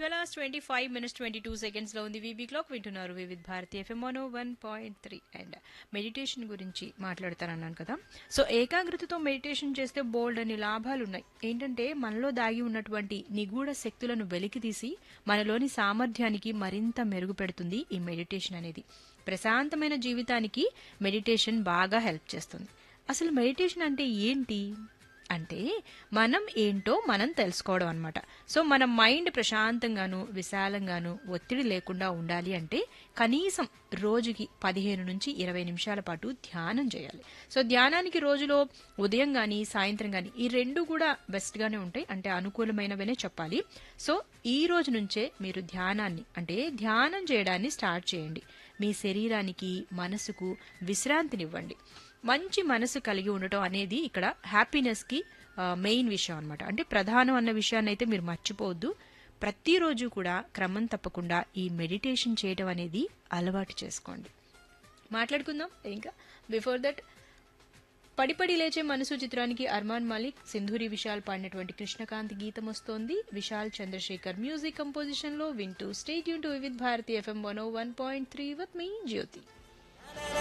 twelve hours twenty five minutes twenty two seconds లో ఉంది VB clock వింటున్నారు Vividh Bharati FM one one point three and meditation గురించి మాట్లాడతానన్నాను కదా సో ఏకాగ్రతతో మెడిటేషన్ చేస్తే బోల్డ్ అని లాభాలు ఉన్నాయి ఏంటంటే మనలో దాగి ఉన్నటువంటి నిగూఢ శక్తులను వెలికి తీసి మనలోని సామర్థ్యానికి మరింత మెరుగుపెడుతుంది ఈ మెడిటేషన్ అనేది ప్రశాంతమైన జీవితానికి మెడిటేషన్ బాగా హెల్ప్ చేస్తుంది అసలు మెడిటేషన్ అంటే ఏంటి అంటే మనం ఏంటో మనం తెలుసుకోవడం అనమాట సో మన మైండ్ ప్రశాంతంగాను విశాలంగాను ఒత్తిడి లేకుండా ఉండాలి అంటే కనీసం రోజుకి పదిహేను నుంచి ఇరవై నిమిషాల పాటు ధ్యానం చేయాలి సో ధ్యానానికి రోజులో ఉదయం కానీ సాయంత్రం కానీ ఈ రెండు కూడా బెస్ట్గానే ఉంటాయి అంటే అనుకూలమైనవనే చెప్పాలి సో ఈ రోజు నుంచే మీరు ధ్యానాన్ని అంటే ధ్యానం చేయడాన్ని స్టార్ట్ చేయండి మీ శరీరానికి మనసుకు విశ్రాంతినివ్వండి మంచి మనసు కలిగి ఉండటం అనేది ఇక్కడ హ్యాపీనెస్కి మెయిన్ విషయం అనమాట అంటే ప్రధానం అన్న విషయాన్ని అయితే మీరు మర్చిపోవద్దు ప్రతిరోజు కూడా క్రమం తప్పకుండా ఈ మెడిటేషన్ చేయడం అనేది అలవాటు చేసుకోండి మాట్లాడుకుందాం ఇంకా బిఫోర్ దట్ పడిపడి లేచే మనసు చిత్రానికి అర్మాన్ మాలిక్ సింధూరి విశాల్ పాడినటువంటి కృష్ణకాంత్ గీతం వస్తోంది విశాల్ చంద్రశేఖర్ మ్యూజిక్ కంపోజిషన్ లో వింటూ స్టేట్ యూన్ to Vividh Bharati FM one one point three with me Jyothi